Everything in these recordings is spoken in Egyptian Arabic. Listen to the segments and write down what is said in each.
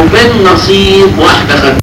بالنصيب واحدة خد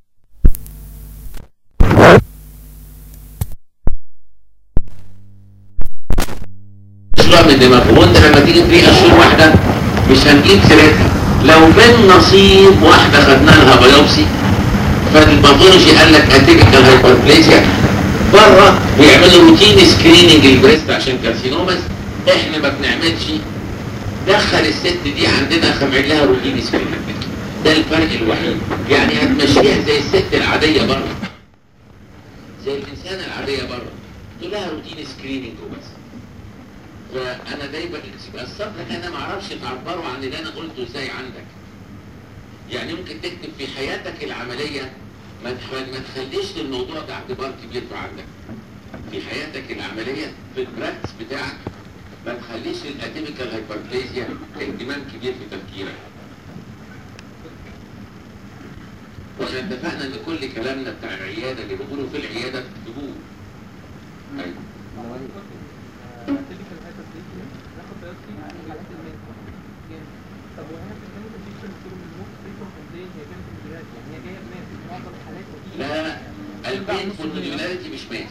تطلع من دماغه وانت لما تيجي تريق اشهر واحدة مش هنجيب سيرتها لو بالنصيب واحدة خدنا لها بيوبسي فالباثولوجي قال لك اتيبيكال هايبربليزيا بره بيعملوا روتين سكريننج البريست عشان كارسينوماس احنا ما بنعملش دخل الست دي عندنا خمعين لها روتين سكريننج ده الفرق الوحيد يعني هتمشيها زي الست العادية بره زي الإنسانة العادية بره تقول لها روتين سكريننج وبس فأنا دايما الصبر لك أنا ما أعرفش تعبروا عن اللي أنا قلته إزاي عندك يعني ممكن تكتب في حياتك العملية ما تخ- ما تخليش الموضوع ده اعتبار كبير في عندك في حياتك العملية في البراكتس بتاعك ما تخليش الاتيبيكال هايبربليزيا اهتمام كبير في تفكيرك واحنا اتفقنا ان كل كلامنا بتاع العياده اللي بنقوله في العياده تكتبوه ايوه تلك الهايبرتنشن ناخد بيوبسي من الحالات الميت جامد طب وهنا في الكلينيكال بيكتشر بتقول ان الموست فريكونت كومبلين هي كانت الجراحة يعني هي جايه بمات في معظم الحالات ودي لا البين فولنولاريتي مش ماس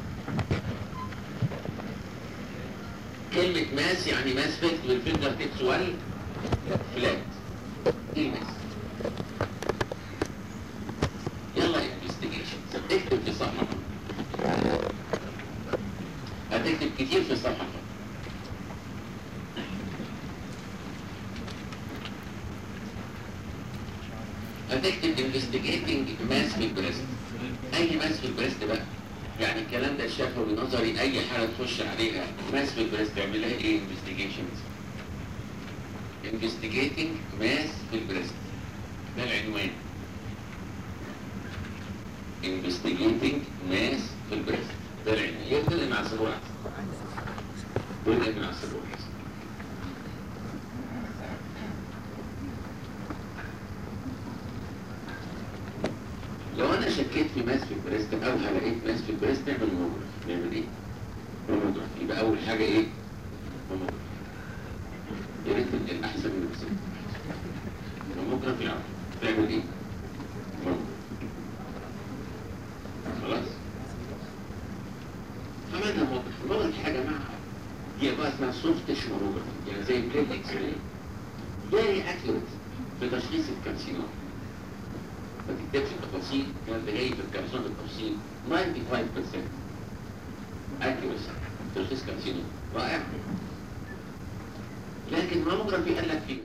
كلمة ماس يعني ماس فيكت بالفينجر تيبس وال فلات دي الماس يلا انفستيجيشن اكتب في صفحة هتكتب كتير في صفحة هتكتب investigating mass في البريست اي ماس في البريست بقى يعني الكلام ده شفوي نظري اي حاله تخش عليها ماس في البريست تعمل لها ايه investigations investigating mass في البريست ده العنوان investigating mass في البريست ده العنوان يبدأ مع السبوع يبدأ مع السبوع لو انا شكيت في ماس في البريست او لقيت ماس في البريست نعمل ماموجراف نعمل ايه؟ ماموجراف يبقى اول حاجه ايه؟ ماموجراف يا ريت الاحسن من البسيط ماموجراف يعرف تعمل ايه؟ ماموجراف خلاص؟ عملنا ماموجراف الماموجراف حاجه مع دي بقى اسمها سوفتش ماموجراف يعني زي بليت اكس راي فيري اكيوريت في تشخيص الكارسينوم ما تكتبش التفاصيل كان اللي جاي في الكارسون التفاصيل 95% accuracy تشخيص كارسينوم رائع لكن الماموجرافي قال لك فيه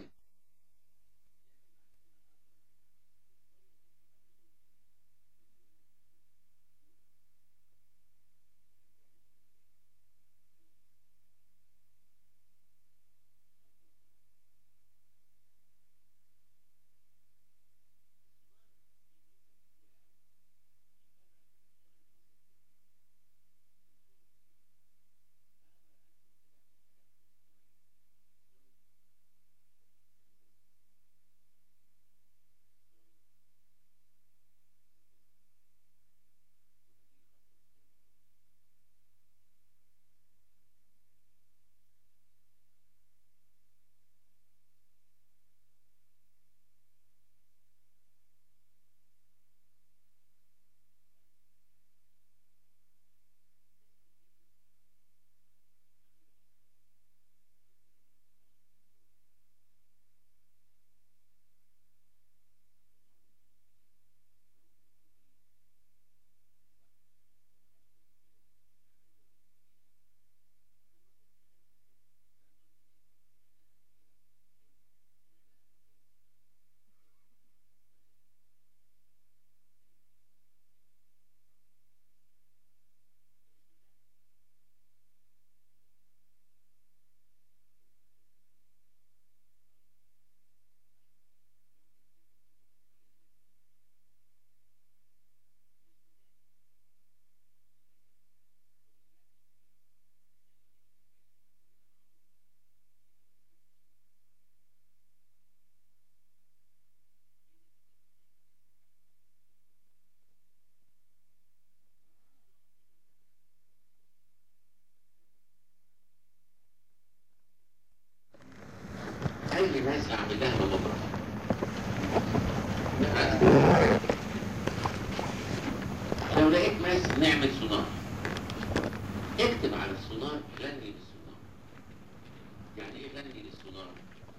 اي ناس هعمل لها ماموجراف لو لقيت ماس نعمل سونار اكتب على السونار غني للسونار يعني ايه غني للسونار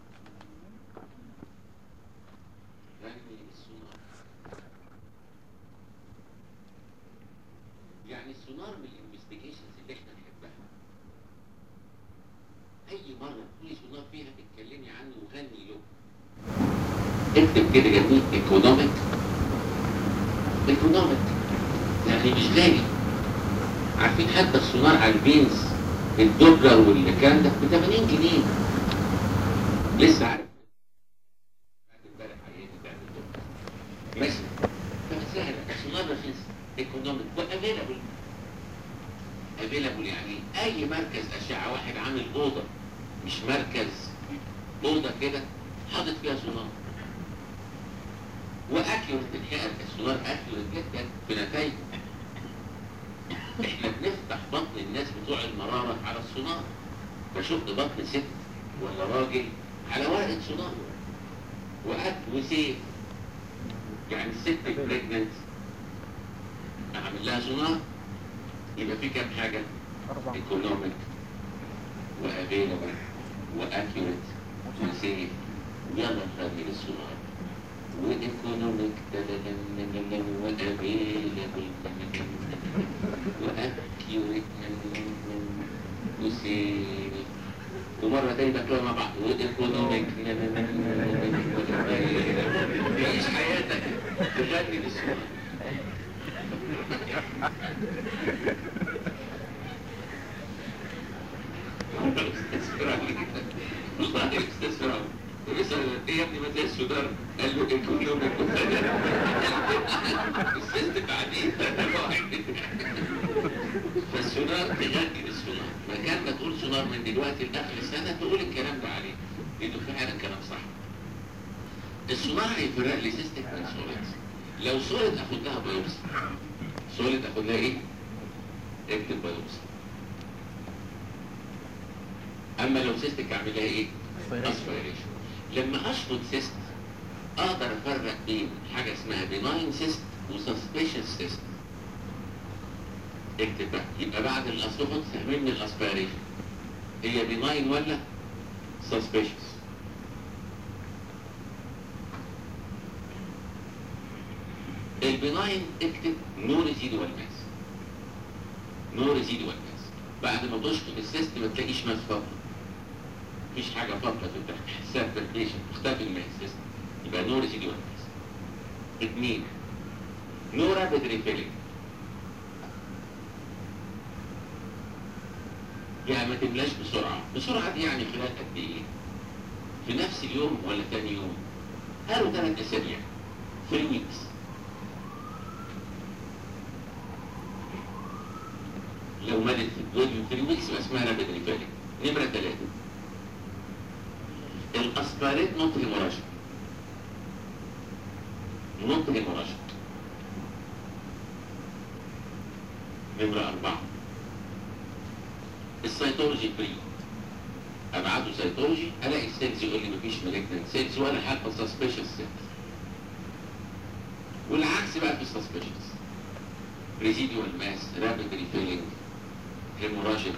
غني للسونار يعني السونار من الانفستيجيشنز اللي احنا نحبها اي مره تقولي سونار فيها تتكلمي عنه وغني له اكتب كده جميل ايكونوميك ايكونوميك يعني مش غالي عارفين حتى السونار على البينز الدوبلر والكلام ده ب 80 جنيه لسه عارف بعد امبارح عيني بتاعت الدوبلر ماشي فسهلة السونار رخيص ايكونوميك وافيلابل افيلابل يعني اي مركز اشعه واحد عامل اوضه مش مركز اوضه كده حاطط فيها سونار واكيوريت الحقيقه السونار اكيوريت جدا في نتائجه احنا بنفتح بطن الناس بتوع المراره على السونار فشفت بطن ست ولا راجل على ورقه سونار وأك وسيف يعني الست بريجننت اعمل لها سونار يبقى في كام حاجه أربعة ايكونوميك وافيلابل واكيوريت وسيف يلا خلي السونار وايكونوميك وافيلابل واكيوريت وسيف ومرة تانية بقى مع بعض وايكونوميك تعيش حياتك تغني للسونار والله استاذ فرعون ويسأل ايه يا ابني متى السودان؟ قال له ايكونوميك السيستم بعدين فالسونار تغني بالسونار مكان ما تقول سونار من دلوقتي لاخر السنه تقول الكلام ده عليه لانه فعلا كلام صح السونار هيفرق لي سيستم من سوليد لو سوليد اخد لها بايوبسي سوليد اخد لها ايه؟ اكتب بايوبسي اما لو سيستك اعمل لها ايه؟ اسبيريشن لما اشفط سيست اقدر افرق بين حاجه اسمها بناين سيست وسسبيشس سيست اكتب بقى يبقى بعد الاسفط فهمني الاسبيريشن هي بناين ولا سسبيشس البناين اكتب نو ريزيدوال ماس نو ريزيدوال ماس بعد ما تشفط السيست ما تلاقيش ماس فاضله مفيش حاجه فاضله في الحساب بالبيشن اختفي الماس سيست يبقى نو ريزيدوال ماس اثنين نو رابيد ريفيلنج يعني ما تملاش بسرعه بسرعه دي يعني خلال قد ايه في نفس اليوم ولا ثاني يوم قالوا ثلاث اسابيع 3 ويكس لو مدت في الفيديو 3 ويكس يبقى اسمها رابيد ريفيلنج نمره ثلاثه الاسباريت نوت هيموراجيك نوت هيموراجيك نمرة أربعة السيتولوجي فري أبعته سيتولوجي ألاقي السيلز يقول لي مفيش مالجنت سيلز ولا حتى سسبيشس سيلز والعكس بقى في السسبيشس ريزيديوال ماس رابيد ريفيلنج هيموراجيك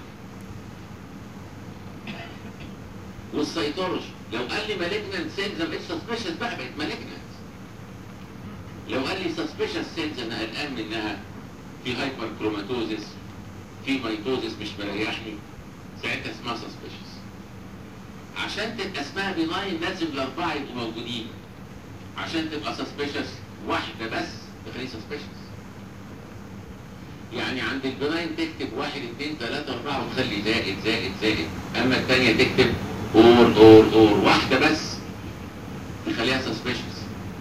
والسيتولوجي لو قال لي مالجنت سيلز ما بقتش سسبيشس بقى بقت مالجنت لو قال لي سسبيشس سيلز انا قلقان منها في هايبر كروماتوزيس في ميتوزيس مش مريحني ساعتها اسمها سسبيشس عشان تبقى اسمها بناين لازم الاربعه يبقوا موجودين عشان تبقى سسبيشس واحده بس تخليه سسبيشس يعني عند البناين تكتب واحد اثنين ثلاثة أربعة وتخلي زائد زائد زائد أما الثانية تكتب أور أور أور واحدة بس تخليها سسبيشس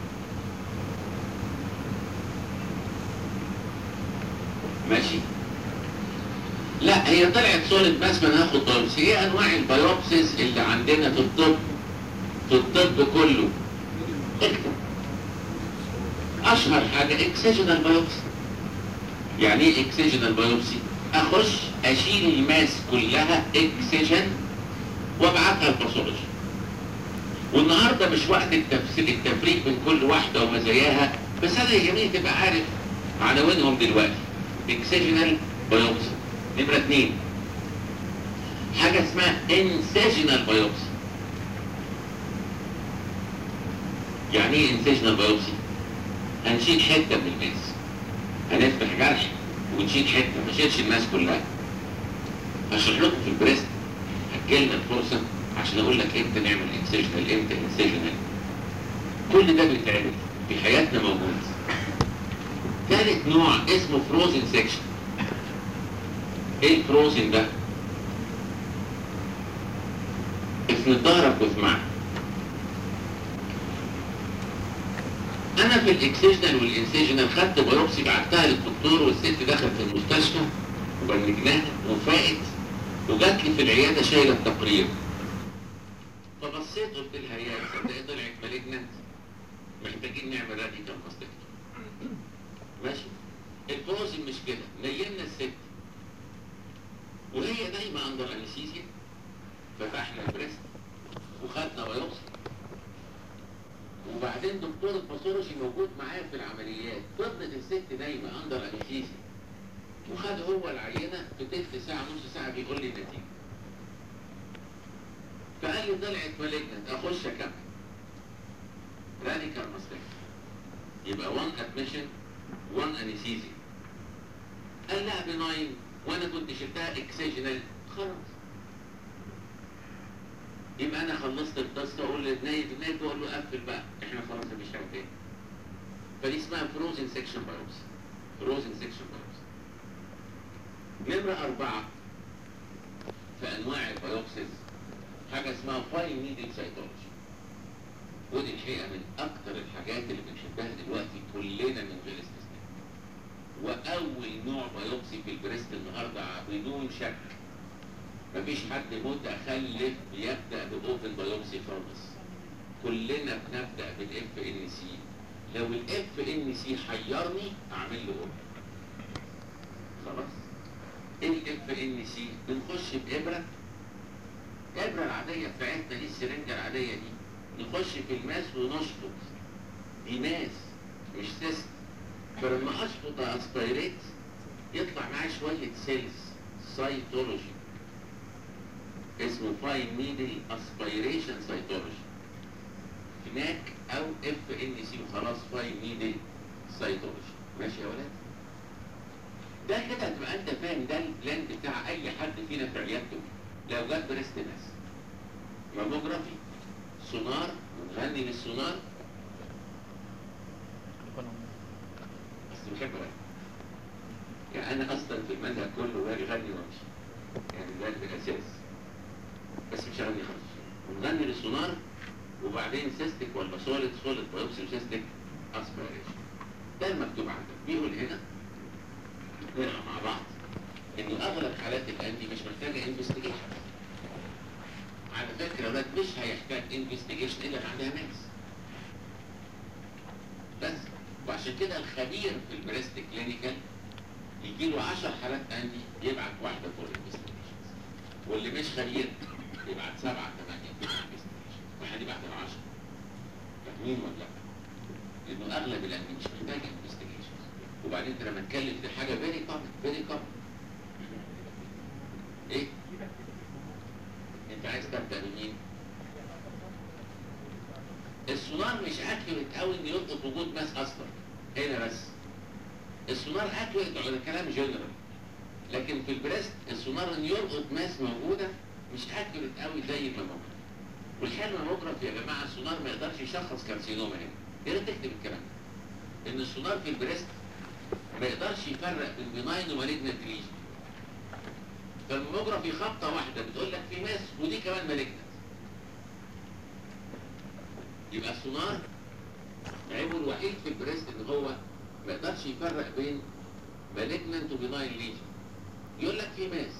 ماشي لا هي طلعت سوليد بس ما ناخد بايوبسي ايه انواع البايوبسيز اللي عندنا في الطب في الطب كله اكتب اشهر حاجه اكسجنال بايوبسي يعني ايه اكسجنال بايوبسي اخش اشيل الماس كلها اكسجن وابعتها الباثولوجي والنهارده مش وقت التفسير التفريق بين كل واحده ومزاياها بس انا يهمني تبقى عارف عناوينهم دلوقتي اكسجنال بايوبسي نمره اثنين حاجه اسمها انسجنال بايوبسي يعني ايه انسجنال بايوبسي؟ هنشيل حته من الماس هنفتح جرح ونشيل حته ما نشيلش الناس كلها هشرح لكم في البريست هتجيلنا الفرصه عشان اقول لك امتى نعمل انسجنال امتى انسجنال كل ده بيتعمل في حياتنا موجود ثالث نوع اسمه فروزن سيكشن ايه الفروزن ده؟ اسم ظهرك واسمعني انا في الاكسجنال والانسجنال خدت بايوبسي بعتها للدكتور والست دخلت المستشفى وبلجناها وفاقت وجات لي في العياده شايله التقرير فبصيت قلت لها يا صدقني طلعت مالجنت محتاجين نعمل راديكال ماستكتومي ماشي الفوزن مش كده نيمنا الست وهي نايمه اندر انستيزيا فتحنا البريست وخدنا بايوبسي وبعدين دكتور الباثولوجي موجود معايا في العمليات فضلت الست نايمه اندر انستيزيا وخد هو العينه في تلت ساعه نص ساعه بيقول لي النتيجه فقال لي طلعت مالجنت اخش اكمل راديكال ماستكتومي يبقى 1 ادميشن 1 انستيزيا قال لا بناين وانا كنت شلتها اكسجنال خلاص يبقى انا خلصت القصه اقول للنايب النايب اقول له قفل بقى احنا خلاص مش عارفين فدي اسمها فروزن سيكشن بايوبسي فروزن سيكشن بايوبسي نمرة أربعة في أنواع البايوبسيز حاجة اسمها فاين نيدل سايتولوجي ودي الحقيقة من أكتر الحاجات اللي بنحبها دلوقتي كلنا من غير استثناء وأول نوع بايوبسي في البريست النهاردة بدون شك مفيش حد متخلف بيبدأ بأوبن بايوبسي خالص كلنا بنبدأ بالاف ان سي لو الاف ان سي حيرني اعمل له اوبن خلاص الاف ان سي بنخش بابره الابره العاديه بتاعتنا دي السرنجه العاديه دي نخش في الماس ونشفط دي ماس مش سيست فلما اشفط اسبيريت يطلع معاه شويه سيلز سايتولوجي اسمه فاين نيدل اسبيريشن سايتولوجي هناك او اف ان سي وخلاص فاين نيدل سايتولوجي ماشي يا ولاد ده كده هتبقى انت فاهم ده البلان بتاع اي حد فينا في عيادته لو جت بريست ماس ماموجرافي سونار ونغني بالسونار بس بحب أغني. يعني انا اصلا في المنهج كله باجي اغني وامشي يعني ده الاساس بس مش هغني خالص ونغني للسونار وبعدين سيستك ولا سوليد سوليد بايوبسي وسيستك اسبيريشن ده المكتوب عندك بيقول هنا نقرا مع بعض ان اغلب حالات الاندي مش محتاجه انفستيجيشن على فكره يا ولاد مش هيحتاج انفستيجيشن الا بعدها ناس بس وعشان كده الخبير في البريست كلينيكال يجي له 10 حالات اندي يبعت واحده فور انفستيجيشن واللي مش خبير يبعت سبعه ثمانيه فور انفستيجيشن واحد يبعت ال 10 فاهمين ولا لا؟ لانه اغلب الاندي مش محتاج انفستيجيشن وبعدين انت لما تكلم في حاجه فيري كومن فيري كومن ايه؟ انت عايز تبدا بمين؟ السونار مش اكيوريت قوي ان يلقط وجود ماس اصلا هنا بس السونار اكيوريت على كلام جنرال لكن في البريست السونار ان يلقط ماس موجوده مش اكيوريت قوي زي الماموجراف والحال الماموجراف يا جماعه السونار ما يقدرش يشخص كارسينوما هنا يا ريت تكتب الكلام ده ان السونار في البريست ما يقدرش يفرق بين بناين ومالجنت ليجن فالماموجرافي خبطه واحده بتقول لك في ماس ودي كمان مالجنت يبقى السونار عيبه الوحيد في البريست ان هو ما يقدرش يفرق بين مالجنت وبناين ليجن يقول لك في ماس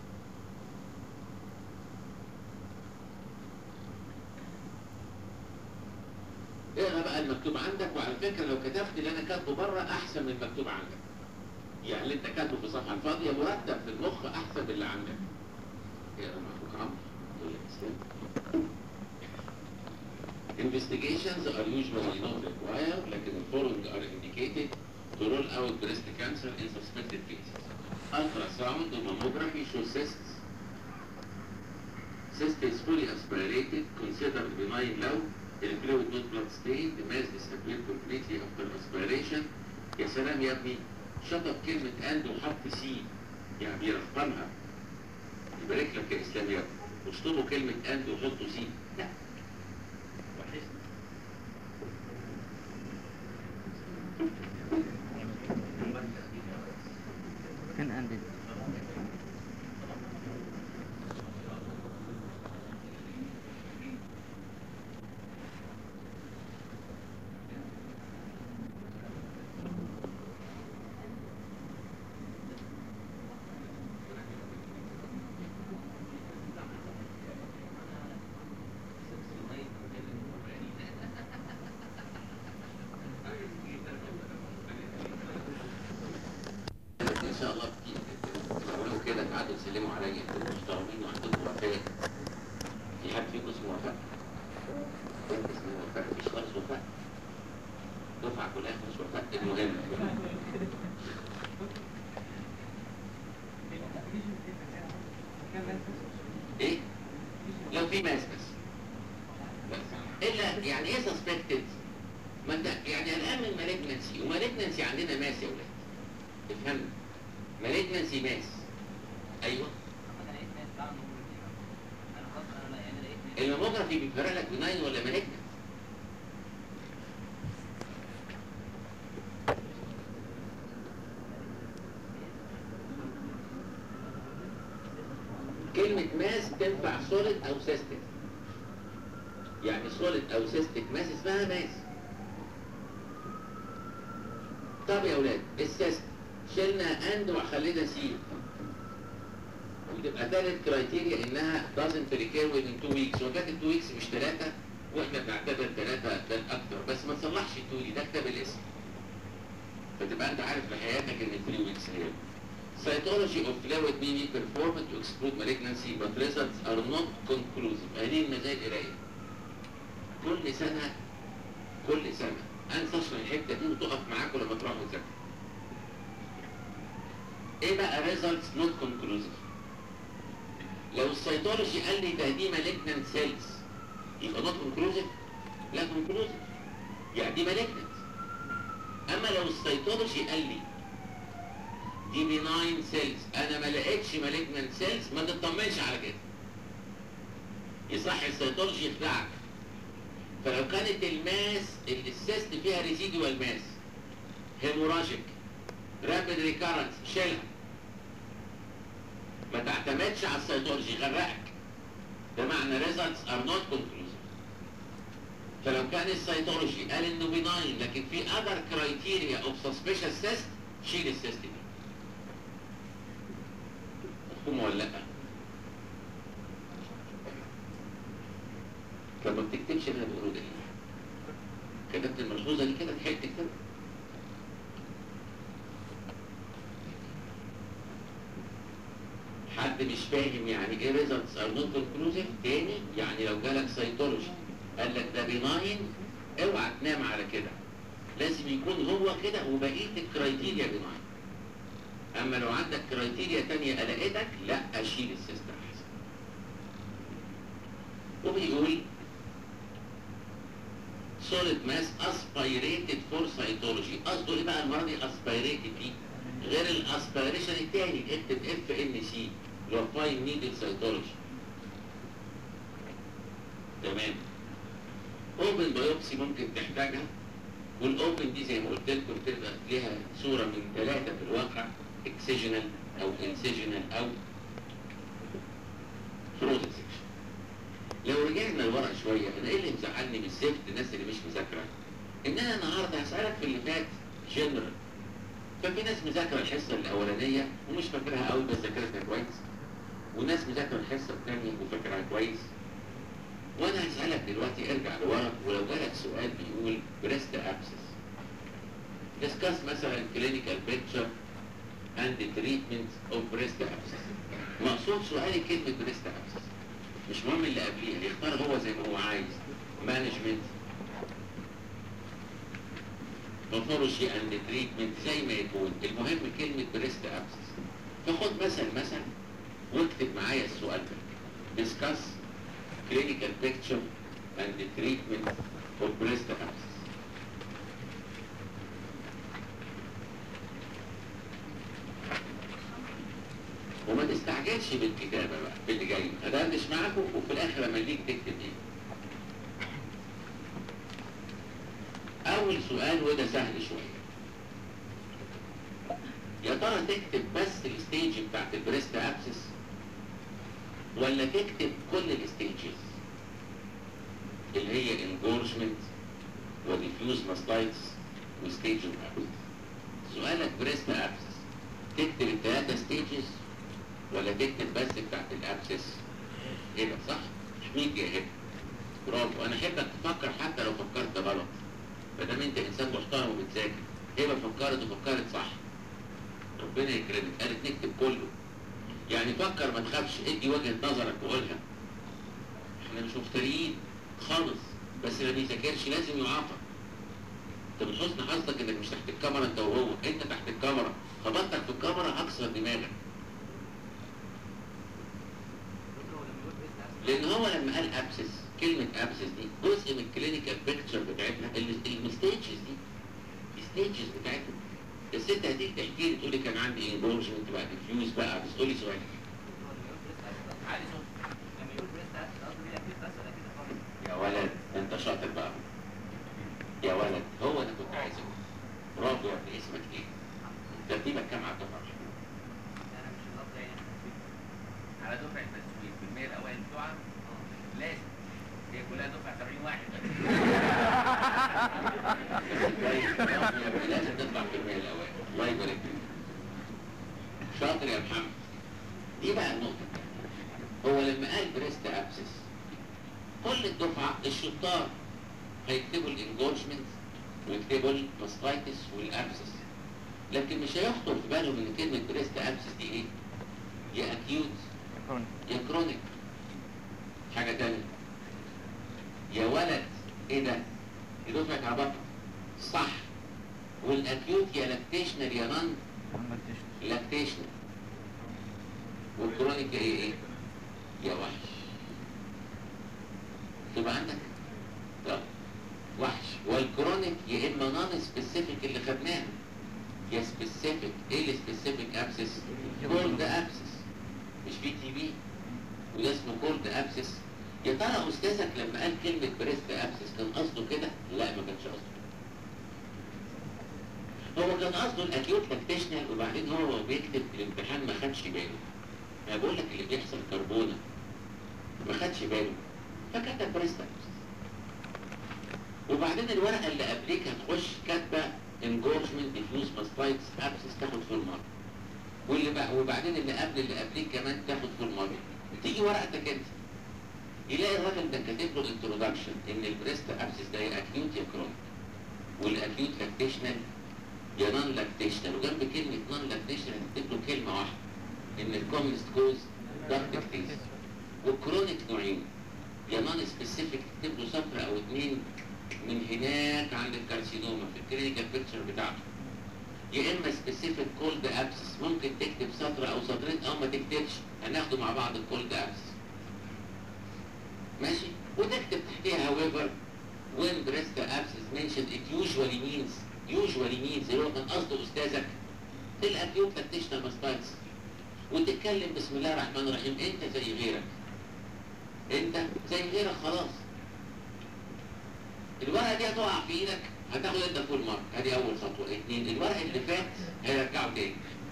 اقرا بقى المكتوب عندك وعلى فكره لو كتبت اللي انا كاتبه بره احسن من المكتوب عندك يعني اللي انت كاتبه في الصفحه الفاضيه مرتب في المخ احسن من اللي عندك اقرا مع اخوك عمرو يقول لك استنى Investigations are usually not required, لكن the following are indicated to rule out breast cancer in suspected cases. Ultrasound or mammography show cysts. Cyst is fully aspirated, considered benign low, the fluid not blood stained, the mass disappeared completely after aspiration. يا سلام يا ابني شطب كلمة اند وحط سي يعني بيرقمها يبارك لك يا اسلام يا ابني واشطبوا كلمة اند وحطوا سي لا وحشني فين أندي ان شاء الله تعملوا كده قعدوا تسلموا عليا انتوا محترمين وعندكم وفاء في حد فيكم اسمه وفاء؟ انت اسمه وفاء مفيش خالص وفاء دفعة كلها مش وفاء المهم ايه؟ لو في ماس بس بس الا يعني ايه سسبكتد؟ ما انت يعني الان من مالجنسي ومالجنسي عندنا ماس يا ولاد افهم مالجنسي ماس ايوه الماموجرافي بيفرق لك بناين ولا مالجنس كلمة ماس تنفع سوليد أو سيستيك يعني سوليد أو سيستيك ماس اسمها ماس طب يا أولاد السيست شلنا أند وخلينا سي وتبقى تالت كرايتيريا إنها doesn't recur within two weeks وكانت 2 weeks مش ثلاثة وإحنا بنعتبر ثلاثة ده الأكتر بس ما تصلحش التولي ده كتاب الاسم فتبقى أنت عارف في حياتك إن 3 weeks هي Cytology of fluid may be performed to exclude malignancy but results are not conclusive. هذه المزايا القراية. كل سنة كل سنة أنسى أشرح الحتة دي وتقف معاكم لما تروحوا تذاكروا. إيه بقى results not conclusive؟ لو السيتولوجي قال لي ده دي malignant cells يبقى not conclusive؟ لا conclusive. يعني دي malignant. أما لو السيتولوجي قال لي دي بناين سيلز انا ما لقيتش مالجنانت سيلز ما تطمنش على كده يصح السيتولوجي يخدعك فلو كانت الماس اللي السيست فيها ريزيدوال ماس هيموراجيك رابيد ريكارنس شيلها ما تعتمدش على السيتولوجي يغرقك ده معنى results are not conclusive فلو كان السيتولوجي قال انه بناين لكن في other criteria of suspicious cyst شيل السيست دي مفهوم ولا لا فما بتكتبش اللي انا بقوله ده ليه كتبت الملحوظه دي كده تحب تكتبها حد مش فاهم يعني ايه results are not conclusive تاني يعني لو جالك سيتولوجي قال لك ده بناين اوعى تنام على كده لازم يكون هو كده وبقيه الكرايتيريا بناين اما لو عندك كرايتيريا تانية قلقتك لا اشيل السيستم احسن وبيقول solid mass aspirated for cytology قصده ايه بقى المره دي aspirated دي غير الاسبيريشن التاني اكتب اف ان سي اللي هو فاين نيدل سيتولوجي تمام اوبن بايوبسي ممكن تحتاجها والاوبن دي زي ما قلت لكم بتبقى ليها صوره من ثلاثه في الواقع اكسجنال او انسجنال او فروزن سيكشن لو رجعنا لورا شويه انا ايه اللي مزعلني بالزفت الناس اللي مش مذاكره ان انا النهارده هسالك في اللي فات جنرال ففي ناس مذاكره الحصه الاولانيه ومش فاكرها قوي بس ذاكرتها كويس وناس مذاكره الحصه الثانيه وفاكرها كويس وانا هسالك دلوقتي ارجع لورا ولو جالك سؤال بيقول بريست ابسس discuss مثلا clinical picture and the treatment of breast abscess مقصود سؤالي كلمة breast abscess مش مهم اللي قبليها يختار هو زي ما هو عايز management باثولوجي اند تريتمنت زي ما يكون المهم كلمه بريست ابسس فخد مثل مثلا واكتب معايا السؤال ده discuss clinical picture and the treatment of breast abscess وما تستعجلش بالكتابة بقى في اللي جاي هدردش معاكم وفي الآخر لما يجيك تكتب إيه أول سؤال وده سهل شوية يا ترى تكتب بس الستيج بتاعت البريست ابسس ولا تكتب كل الستيجز اللي هي انجورجمنت وديفيوز ماستايتس وستيج اوف ابسس سؤالك بريست ابسس تكتب الثلاثه ستيجز ولا تكتب بس بتاعت الابسس هبه صح؟ مين يا هبه برافو انا احبك تفكر حتى لو فكرت غلط ما دام انت انسان محترم وبتذاكر هبه فكرت وفكرت صح ربنا يكرمك قالت نكتب كله يعني فكر ما تخافش ادي وجهه نظرك وقولها احنا مش مفتريين خالص بس اللي ما بيذاكرش لازم يعاقب انت من حسن حظك انك مش تحت الكاميرا انت وهو انت تحت الكاميرا خبطتك في الكاميرا هكسر دماغك لان هو لما قال ابسس كلمه ابسس دي جزء من الكلينيكال بيكتشر بتاعتنا الستيجز دي الستيجز بتاعتنا بس انت هتيجي تحكي لي تقول لي كان عندي انجورجمنت بقى ديفيوز بقى بس قول لي سؤال عادي صوت لما يقول بريست اسيد قصده بيه اكيد بس ولا كده خالص يا ولد انت شاطر بقى يا ولد هو انا كنت عايز اقول برافو يا ابني اسمك ايه؟ ترتيبك كام على الدفعه؟ انا مش الاب يعني على دفعه التسويق في المية الاوائل بتوعها لازم هي كلها دفعه 70 واحد كويس برافو يا ابني لازم تطلع في المية الاوائل الله يبارك فيك شاطر يا محمد دي بقى النقطه هو لما قال بريست ابسس كل الدفعه الشطار هيكتبوا الانجورجمنت ويكتبوا الماستايتس والابسس لكن مش هيخطر في بالهم ان كلمه بريست ابسس دي ايه؟ يا اكيوت يا كرونيك حاجه تانية يا ولد ايه ده؟ دي دفعه عبطه صح والاكيوت يا لاكتيشنال يا نون لاكتيشنال والكرونيك يا ايه ايه؟ يا وحش تبقى عندك طب وحش والكرونيك يا اما نون سبيسيفيك اللي خدناه يا سبيسيفيك ايه السبيسيفيك ابسس كولد ابسس مش بي تي بي وده اسمه كولد ابسس يا ترى استاذك لما قال كلمه بريست ابسس كان قصده كده لا ما كانش قصده هو كان قصده الاكيوت لاكتيشنال وبعدين هو بيكتب الامتحان ما خدش باله انا بقول لك اللي بيحصل كربونه ما خدش باله فكتب بريست ابسس وبعدين الورقه اللي قبليك هتخش كاتبه انجورجمنت ديفيوز ماستايتس ابسس تاخد فول مارك واللي بقى وبعدين اللي قبل اللي قبليك كمان تاخد فول مارك تيجي ورقتك انت يلاقي الراجل ده كاتب له انتروداكشن ان البريست ابسس ده يا اكيوت يا كرونيك والاكيوت لاكتيشنال يا نون لاكتيشنال وجنب كلمه نون لاكتيشنال هتكتب له كلمه واحده ان الكومنست كوز دارك كتيس والكرونيك نوعين يا نون سبيسيفيك تكتب له سطر او اتنين من هناك عند الكارسينوما في الكلينيكال بيكتشر بتاعته يا اما سبيسيفيك كولد ابسس ممكن تكتب سطر او سطرين او ما تكتبش هناخده مع بعض الكولد ابسس ماشي وتكتب تحتيها however when breast abscess mentioned it usually means usually means اللي هو كان قصده استاذك الاكيوت لاكتيشنال ماستايتس وتتكلم بسم الله الرحمن الرحيم انت زي غيرك انت زي غيرك خلاص الورقه دي هتقع في ايدك هتاخد انت فول مارك ادي اول خطوه اثنين الورق اللي فات هيرجعه تاني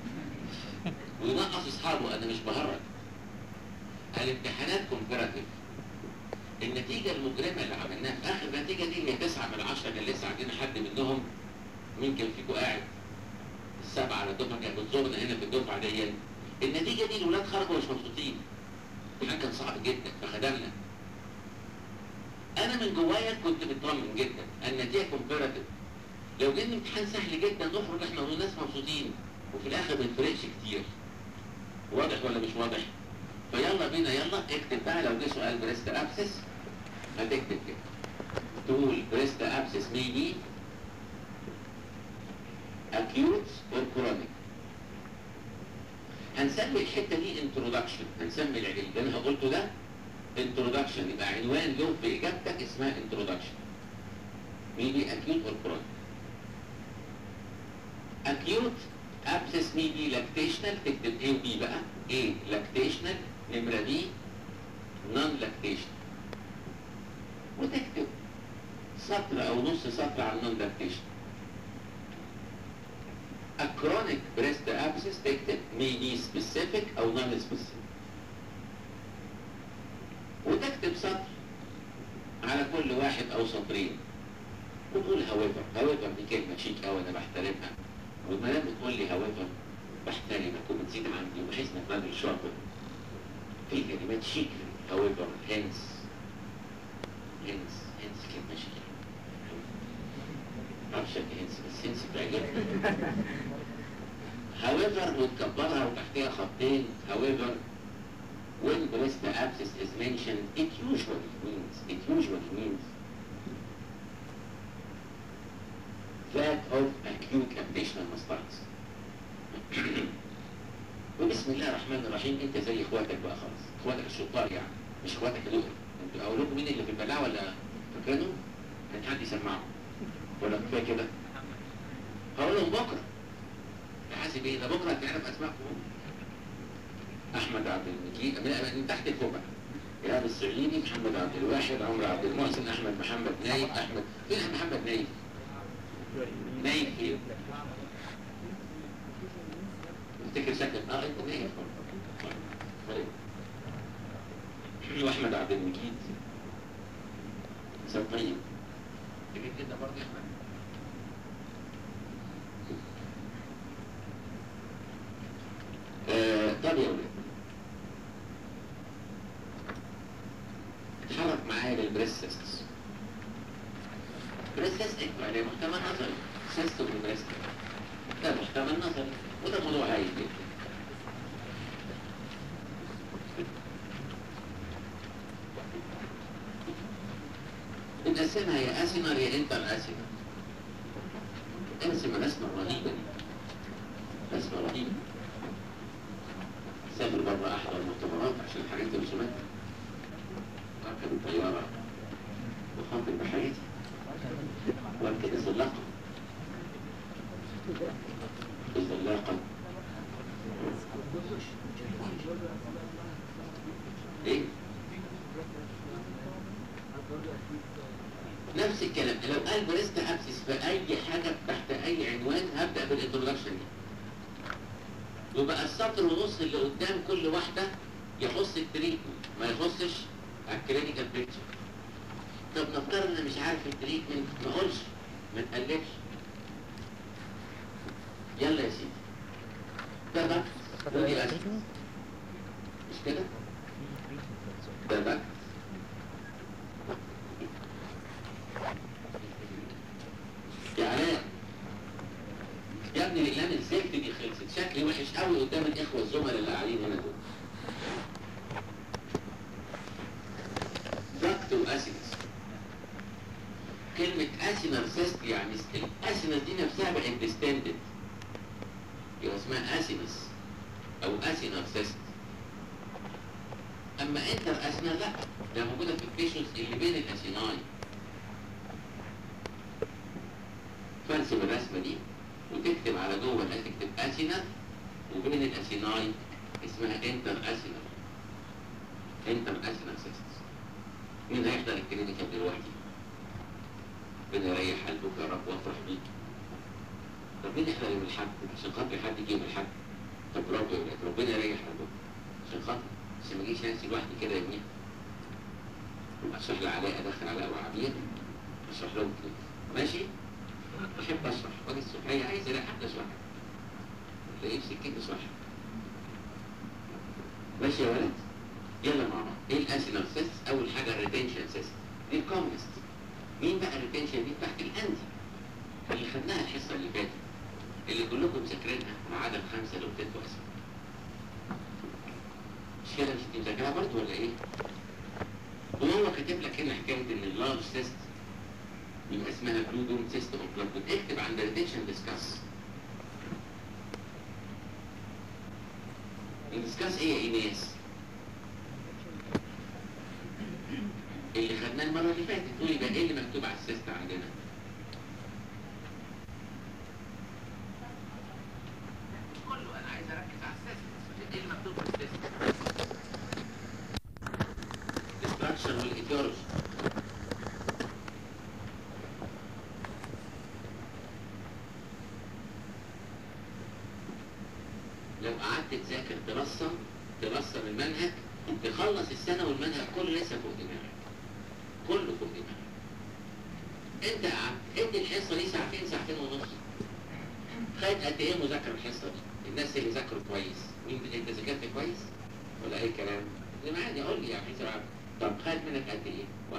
وينقص اصحابه انا مش بهرج الامتحانات كومبيراتيف النتيجه المجرمه اللي عملناها في اخر نتيجه دي هي 9 من 10 كان لسه عندنا حد منهم مين كان فيكم قاعد السبعه على الدفعه كانت بتزورنا هنا في الدفعه دي النتيجه دي الاولاد خرجوا مش مبسوطين الامتحان كان صعب جدا فخدمنا انا من جوايا كنت مطمن جدا النتيجه كومبيراتيف لو جبنا امتحان سهل جدا نخرج احنا والناس مبسوطين وفي الاخر ما نفرقش كتير واضح ولا مش واضح فيلا بينا يلا اكتب بقى لو جه سؤال بريست ابسس هتكتب كده تقول بريست ابسس ميبي acute or chronic هنسمي الحته دي introduction هنسمي الع- اللي انا قلته ده introduction يبقى عنوان له في اجابتك اسمها introduction maybe acute or chronic acute abscess maybe lactational تكتب A و B بقى A lactational نمرة B non lactational وتكتب سطر او نص سطر عن non lactation A chronic breast abscess تكتب maybe specific او non specific وتكتب سطر على كل واحد او سطرين وتقول however however دي كلمة شيك أوي أنا بحترمها وما دام بتقول لي however بحترمك وبتزيد عندي وبحس إنك راجل شاطر في كلمات شيك however hence hence hence كلمة شيك معرفش هنس بس هنس بتعجبني however وتكبرها وتحتها خطين however when breast abscess is mentioned it usually means it usually means that of acute abdominal mastitis وبسم الله الرحمن الرحيم انت زي اخواتك بقى خلاص اخواتك الشطار يعني مش اخواتك دول انتوا اقول لكم مين اللي في البلاعه ولا فاكرينهم؟ كان حد يسمعهم ولا كفايه كده؟ هقول لهم بكره يا حاسب ايه ده بكره هتعرف اسمائكم احمد عبد المجيد من من تحت لفوق بقى ايهاب الصعيدي محمد عبد الواحد عمرو عبد المحسن احمد محمد نايف احمد فين محمد نايف؟ نايف ايه؟ افتكر سكن اه انت نايف طيب. واحمد عبد المجيد انسان طيب جميل جدا برضه يا احمد آه، طب يا ولاد اتحرك معايا للبريس سيستس بريس سيستك يعني محتمل نظري سيستم وبريس ده محتمل نظري وده موضوع هايل جدا بنقسمها يا اسينر يا انتر اسينر ارسم رسمة رهيبة دي رسمة رهيبة سافر بره احضر مؤتمرات عشان الحاجات دي رسومات اركب الطيارة وخاطر بحياتي واركب الزلاقة الزلاقة ايه نفس الكلام لو قال بريست ابسس في اي حاجة تحت اي عنوان هبدأ بالانترودكشن دي يبقى السطر ونص اللي قدام كل واحدة يخص التريتمنت ما يخصش الكلينيكال بيكتشر طب نفترض انا مش عارف التريتمنت ما اقولش ما تقلبش يلا يا سيدي ده بقى ودي اسف مش كده ده بقى يا علاء يا ابني الاقلام الزفت دي خلصت شكلي وحش قوي قدام الاخوه الزملاء اللي قاعدين هنا دول ضغط واسينس كلمة اسينر سيست يعني الاسينس دي نفسها بقت ديستندد يبقى اسمها اسينس او اسينر سيست اما انتر اسينر لا ده موجودة في البيشنز اللي بين الاسيناي فارسم الرسمة دي وتكتب على جوه لا تكتب اسينر وبين الاسيناي اسمها انتر اسينر انتر اسينر سيست مين هيحضر الكلينيكال دلوقتي؟ ربنا يريح قلبك يا رب وافرح بيك طب مين يحضر يوم الحد عشان خاطر حد يجي يوم الحد طب برافو يا ولاد ربنا يريح قلبك عشان خاطر عشان ما اجيش نفسي لوحدي كده يوميها اشرح لعلاء ادخل علاء وعبير اشرح لهم كده ماشي بحب اشرح واجي الصبح هي عايز الاقي حد اشرح تلاقيه في سكتي اشرح ماشي يا ولد يلا مع بعض ايه الاسينال سيست اول حاجه الريتنشن سيست دي الكومنست مين بقى الريتنشن دي بتاعت الاندي اللي خدناها الحصه اللي فاتت اللي كلكم مذاكرينها ما عدا الخمسه اللي قلت اسمها مش كده مش انت مذاكرها برضه ولا ايه؟ وهو كاتب لك هنا حكايه ان اللارج سيست يبقى اسمها بلو دوم سيست اوف بلاد اكتب عند الريتنشن ديسكاس ندسكاس ايه يا ايناس اللي خدناه المره اللي فاتت تقولي بقى ايه اللي مكتوب على السيست عندنا كله انا عايز اركز على السيستم ايه اللي مكتوب في السيستم الاستراكشر والايديولوجي لو قعدت تذاكر ترسم ترسم المنهج تخلص السنة والمنهج كله لسه فوق دماغك كله فوق دماغك انت قعدت ادي الحصة دي ساعتين ساعتين ونص خد قد ايه مذاكرة الحصة دي الناس اللي ذاكروا كويس مين انت ذاكرت كويس ولا اي كلام زي عادي قول لي يا حسن عبد طب خد منك قد ايه وقت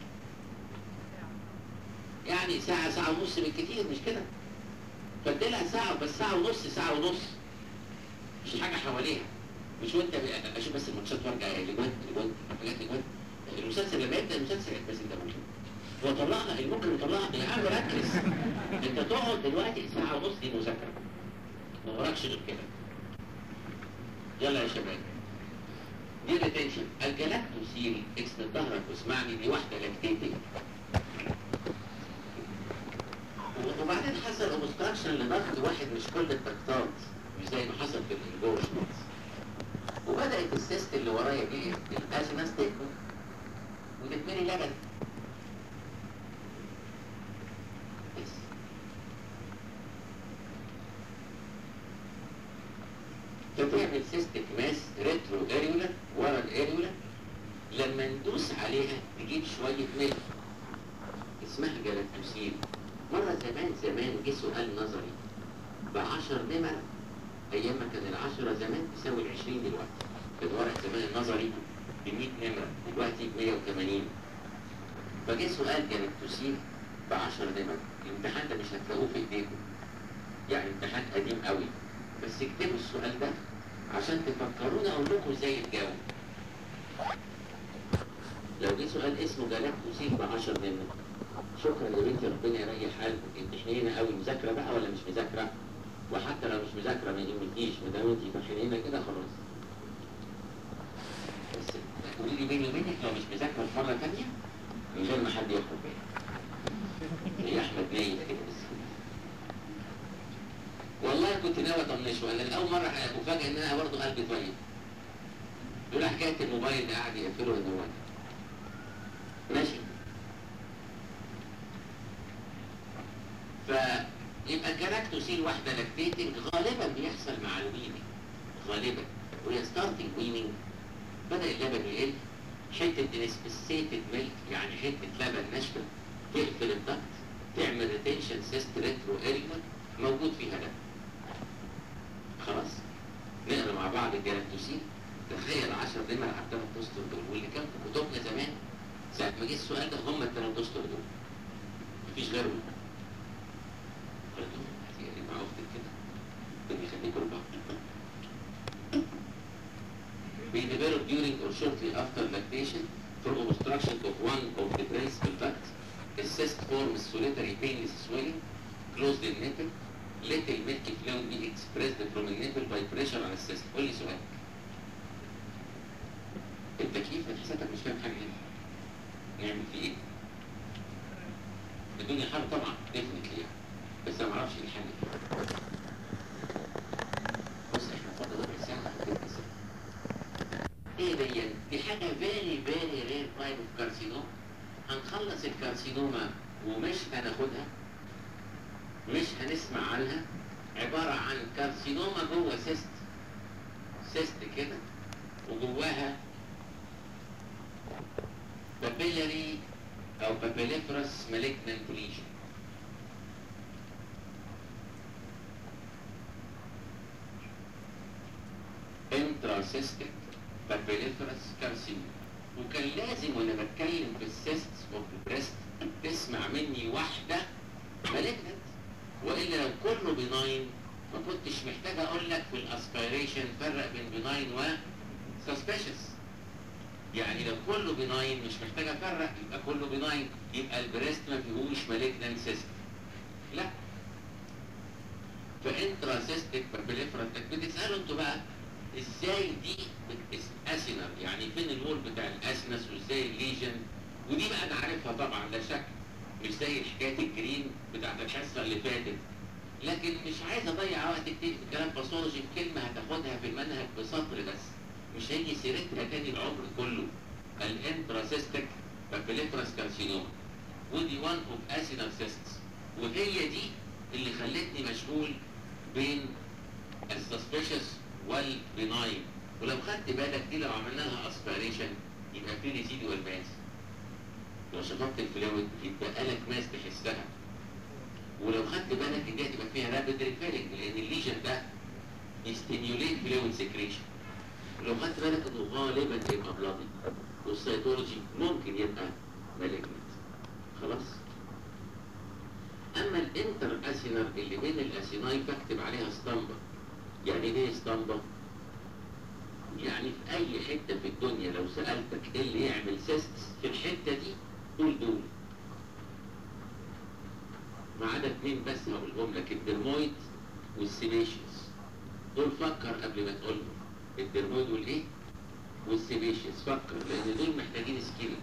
يعني ساعة ساعة ونص بالكتير مش كده فاديلها ساعة بس ساعة ونص ساعة ونص مش حاجة حواليها مش وانت ب- اشوف بس الماتشات وارجع لجوان لجوان حاجات لجوان المسلسل لما يبدا المسلسل بس انت ممكن هو طلعها اللي ممكن يطلعها يا عم ركز انت تقعد دلوقتي ساعة ونص دي مذاكرة ما وراكش غير كده يلا يا شباب دي ريتنشن الجلاكتوسيل اكسد ظهرك واسمعني دي واحدة لاكتيتنج وبعدين حصل اوبستراكشن لضغط واحد مش كل الضغطات مش زي ما حصل في الانجورجمنت وبدأت السيست اللي ورايا دي الازمة تكبر وتتملي لبن بس فتعمل سيستك ماس ريترو اريولا ورا الاريولا لما ندوس عليها تجيب شوية ملح اسمها جلاكتوسيل مرة زمان زمان جه سؤال نظري بعشر نمر ايام ما كان العشرة زمان تساوي العشرين دلوقتي كان ورق زمان النظري ب 100 نمرة دلوقتي ب 180 فجه سؤال جلاكتوسيل ب 10 نمر الامتحان ده مش هتلاقوه في ايديكم يعني امتحان قديم قوي بس اكتبوا السؤال ده عشان تفكرونا اقول لكم ازاي تجاوب لو جه سؤال اسمه جلاكتوسيل ب 10 نمر شكرا يا بنتي ربنا يريح حالكم انت حنينه قوي مذاكره بقى ولا مش مذاكره وحتى لو مش مذاكره ما يهمكيش ما دام انت حنينه كده خلاص بس قولي لي بيني وبينك لو مش مذاكره في مره ثانيه من غير ما حد ياخد باله يا احمد نايم كده بس والله كنت ناوي اطنشه انا لاول مره افاجئ ان انا برضه قلبي طيب دول حكايه الموبايل اللي قاعد يقفله ان هو ماشي فيبقى الجلاكتوسيل واحدة لاكتيتنج غالبا بيحصل مع الويننج غالبا وهي ستارتنج ويننج بدأ اللبن يقل حتة انسبسيتد ميلك يعني حتة لبن ناشفة تقفل الضغط تعمل ريتنشن سيست ريترو اريولا موجود فيها ده خلاص نقرا مع بعض الجلاكتوسيل تخيل 10 نمر على الثلاث اسطر دول واللي كان في كتبنا زمان ساعة ما جه السؤال ده هم الثلاث اسطر دول مفيش غيرهم قلت له هتيجي مع اختك كده بدي يخليكوا لبعض We develop during or shortly after lactation from obstruction of one of the principal ducts. The cyst forms solitary painless swelling close the nipple. Little milky fluid be expressed from the nipple by pressure on the cyst. قول لي سؤال. التكييف انا حسيتك مش فاهم حاجه هنا. نعمل فيه ايه؟ الدنيا حر طبعا definitely يعني. بس انا ما اعرفش ايه الحل بص احنا فاضل ربع ساعه ربع ساعه ايه دي دي حاجه فيري فيري رير تايب اوف كارسينوما هنخلص الكارسينوما ومش هناخدها مش هنسمع عنها عباره عن كارسينوما جوه سيست سيست كده وجواها بابيلاري او بابيليفرس مالجنانت ليجن انتراسيستيك بابيليفرس كارسينوما وكان لازم وانا بتكلم في السيست اوف البريست تسمع مني واحده مالجنت والا لو كله بناين ما كنتش محتاج اقول لك في الاسبيريشن فرق بين بناين و سسبيشس يعني لو كله بناين مش محتاج افرق يبقى كله بناين يبقى البريست ما فيهوش مالجنت سيست لا فانتراسيستيك بابيليفرس بتسالوا انتوا بقى ازاي دي اسينر يعني فين الوول بتاع الاسنس وازاي الليجن ودي بقى انا عارفها طبعا لا شك مش زي حكايه الجرين بتاعت الحصه اللي فاتت لكن مش عايز اضيع وقت كتير في كلام باثولوجي كلمه هتاخدها في المنهج بسطر بس مش هيجي سيرتها تاني العمر كله الانتراسيستك بابيليفراس كارسينوما ودي وان اوف اسينال سيستس وهي دي اللي خلتني مشغول بين السسبشس والبناين ولو خدت بالك دي لو عملنا لها اسبيريشن يبقى في ريزيدوال ماس لو شطبت الفلويد يبقى لك ماس تحسها ولو خدت بالك ان دي هتبقى فيها رابيد ريفيلنج لان الليجن ده يستيميوليت فلويد سكريشن ولو خدت بالك انه غالبا يبقى بلادي والسيتولوجي ممكن يبقى مالجنت خلاص اما الانتر اسينر اللي بين الاسيناي بكتب عليها اسطمبه يعني ايه اسطمبه يعني في اي حته في الدنيا لو سالتك ايه اللي يعمل سيست في الحته دي قول دول ما عدا اتنين بس هقولهم لك الدرمويد والسيبيشيس دول فكر قبل ما تقولهم الدرمويد والايه والسيبيشيس فكر لان دول محتاجين سكيل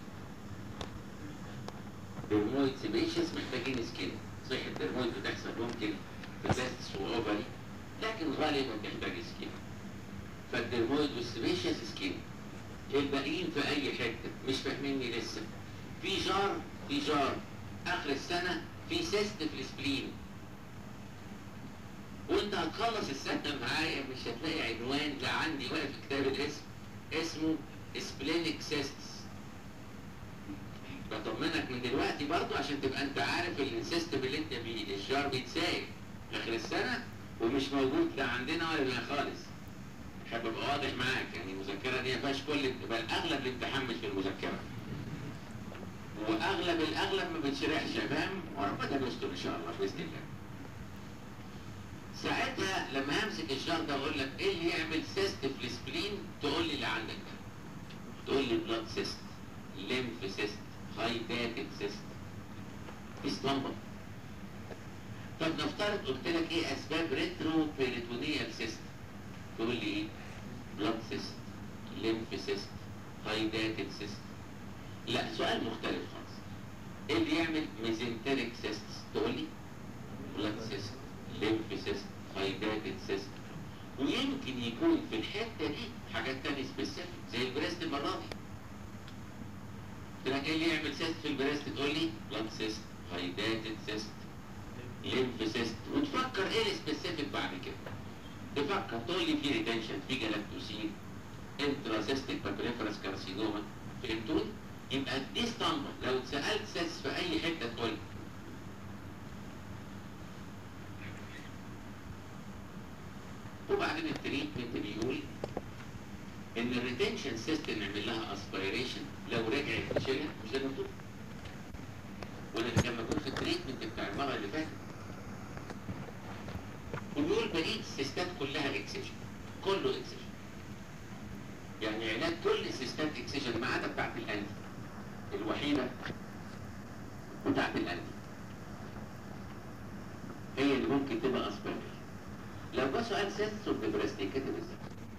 درمويد سيبيشيس محتاجين سكيل صحيح الدرمويد بتحصل ممكن في تيستس واوفري لكن غالبا تحتاج سكيل فالدرمويد والسيبيشيس سكيل الباقيين في اي حته مش فاهميني لسه في جار في جار اخر السنه في سيست في السبلين وانت هتخلص السنه معايا مش هتلاقي عنوان لا عندي ولا في كتاب الاسم اسمه سبلينيك سيستس بطمنك من دلوقتي برضو عشان تبقى انت عارف السيستم اللي انت بيه الجار بيتسايب اخر السنه ومش موجود لا عندنا ولا لا خالص احب ابقى واضح معاك يعني المذكره دي ما فيهاش كل بل اغلب الامتحان مش في المذكره واغلب الاغلب ما بتشرحش فاهم وربنا يستر ان شاء الله باذن الله ساعتها لما همسك الشهر ده واقول لك ايه اللي يعمل سيست في السبلين تقول لي اللي عندك ده تقول لي بلاد سيست ليمف سيست هايداتد سيست اسطمبة طب نفترض قلت لك ايه اسباب ريترو بيريتونيال سيست تقول لي ايه بلاد سيست ليمف سيست هايداتد سيست لا سؤال مختلف خالص ايه اللي يعمل ميزنتريك سيست تقول لي بلاد سيست ليمف سيست هايداتد سيست ويمكن يكون في الحته دي حاجات تانية سبيسيفيك زي البريست المره دي قلت لك ايه اللي يعمل سيست في البريست تقول لي بلاد سيست هايداتد سيست ليمف سيست وتفكر ايه السبيسيفيك بعد كده تفكر تقول لي في ريتنشن في جلاكتوسين انتراسيستيك بابريفرس كارسينوما فهمتوني؟ يبقى دي اسطمبة لو اتسألت سيس في اي حتة تقول وبعدين التريتمنت بيقول ان الريتنشن سيستم نعمل لها اسبيريشن لو رجعت تشيلها مش ده مكتوب ولا اللي كان موجود في التريتمنت بتاع المره اللي فاتت وبيقول بقيه السيستات كلها اكسجن كله اكسجن يعني علاج كل السيستات اكسجن ما عدا بتاعت الانتي الوحيده بتاعت الانتي هي اللي ممكن تبقى اسبيريشن لو جه سؤال سيستس اوف بريست كتب ازاي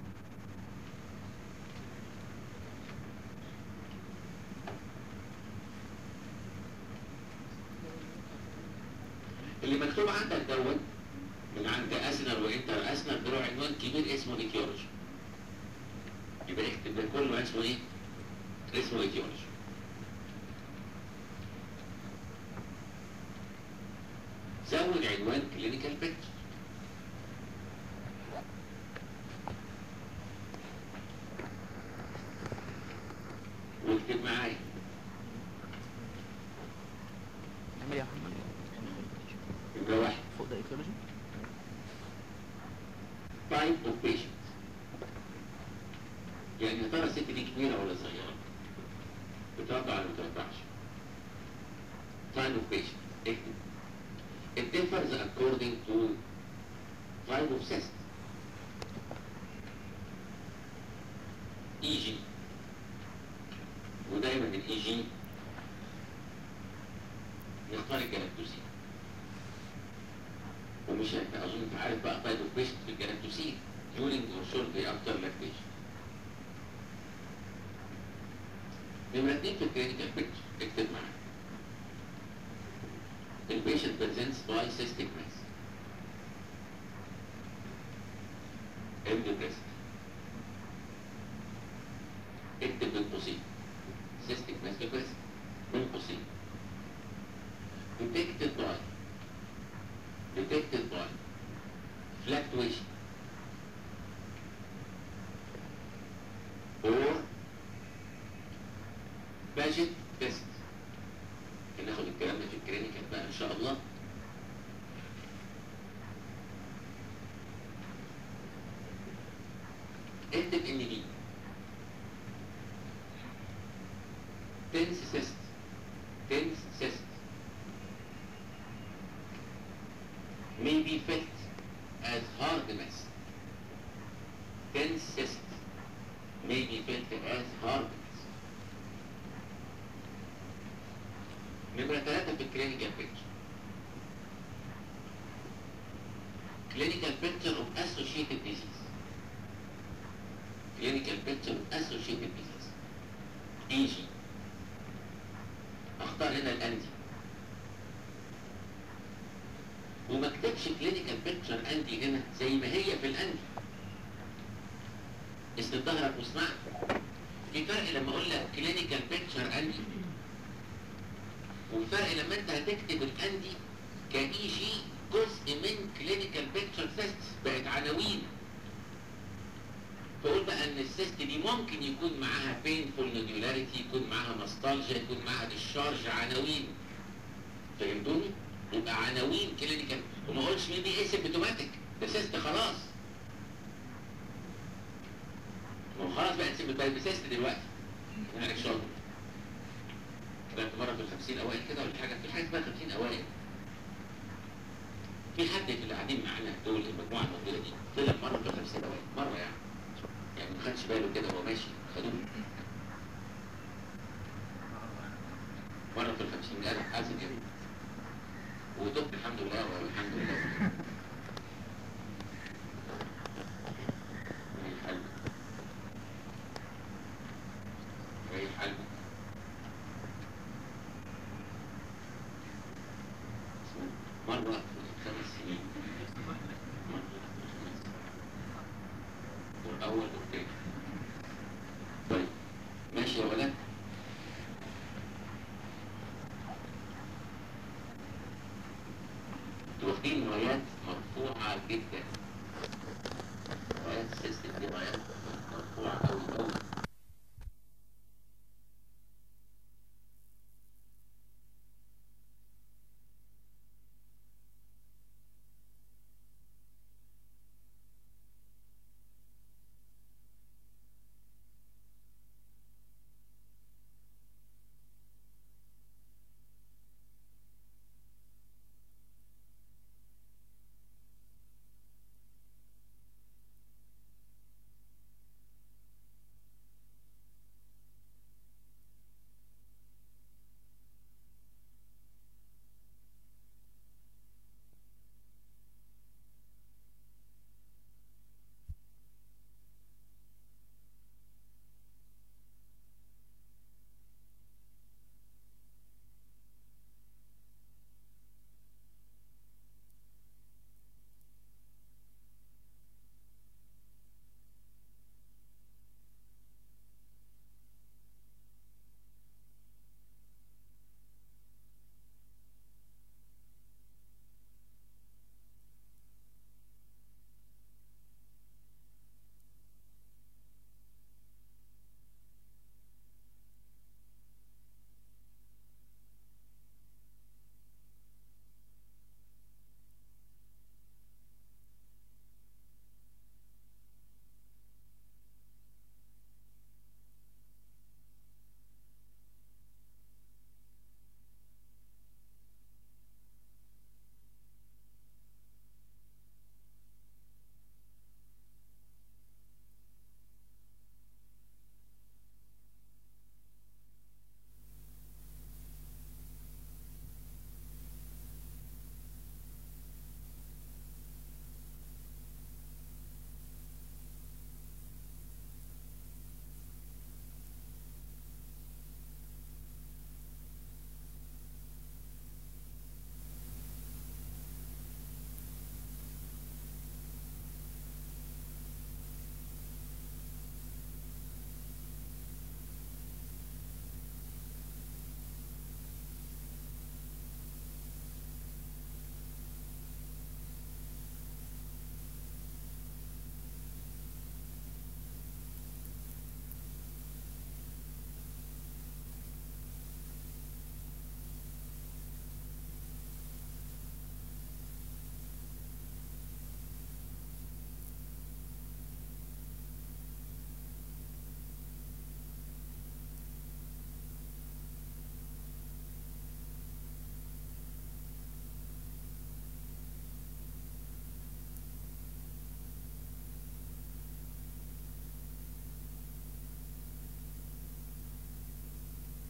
اللي مكتوب عندك دوت من عند اسنر وانتر اسنر ده له عنوان كبير اسمه ايتيولوجي يبقى اكتب ده كله اسمه ايه؟ اسمه ايتيولوجي زود عنوان كلينيكال بيكتشر واكتب معايا نعمل ايه يا محمد يبقى واحد فوق ده ايكولوجي type of patient يعني يا ترى الست دي كبيرة ولا صغيرة؟ بترضع ولا ما بترضعش؟ type of patient اكتب It differs according to type of cyst EG ودايما الاي جي نختار الجلاكتوسين ومش انت اظن انت عارف بقى تايب اوف بيشنت في الجلاكتوسين during or shortly after lactation نمرة اتنين في الكلينيكال بيكتشر اكتب معايا البيشنت presents by cystic mass empty breast اكتب بين قوسين cystic mass في breast بين قوسين detected by detected by fluctuation or budget test هناخد الكلام ده في الكلينيكال بقى ان شاء الله اكتب ان دي tense cyst tense cyst may be felt as hard mass tense cyst may be felt as hard mass نمرة ثلاثة في الكلينيكال بيكتشر clinical picture of associated disease clinical picture of associated disease EG اختار هنا الاندي وما اكتبش كلينيكال بيكتشر اندي هنا زي ما هي في الاندي اسند ظهرك واسمعني في فرق لما اقول لك كلينيكال بيكتشر اندي والفرق لما انت هتكتب الاندي كاي جي جزء من كلينيكال بيكتشر سيست بقت عناوين فقول بقى ان السيست دي ممكن يكون معاها بينفول نودولاريتي يكون معاها ماستالجيا يكون معاها ديشارج عناوين فهمتوني؟ يبقى عناوين كلينيكال وما اقولش مين دي اسيمبتوماتيك ده سيست خلاص ما هو خلاص بقى اسيمبتوماتيك سيست دلوقتي يعني شاطر طلعت مرة في الخمسين أوائل كده ولا حاجة في حاجة اسمها خمسين أوائل في حد في اللي قاعدين معانا دول المجموعة الموجودة دي طلع مرة في الخمسين أوائل مرة يعني يعني ما خدش باله كده وهو ماشي خدوه مرة في الخمسين قال حاسب كده وتوب الحمد لله والحمد لله ريح قلبك ريح قلبك مرة في خمس سنين مرة في خمس سنين والأول والثاني طيب ماشي يا ولد انتوا واخدين رايات مرفوعة جدا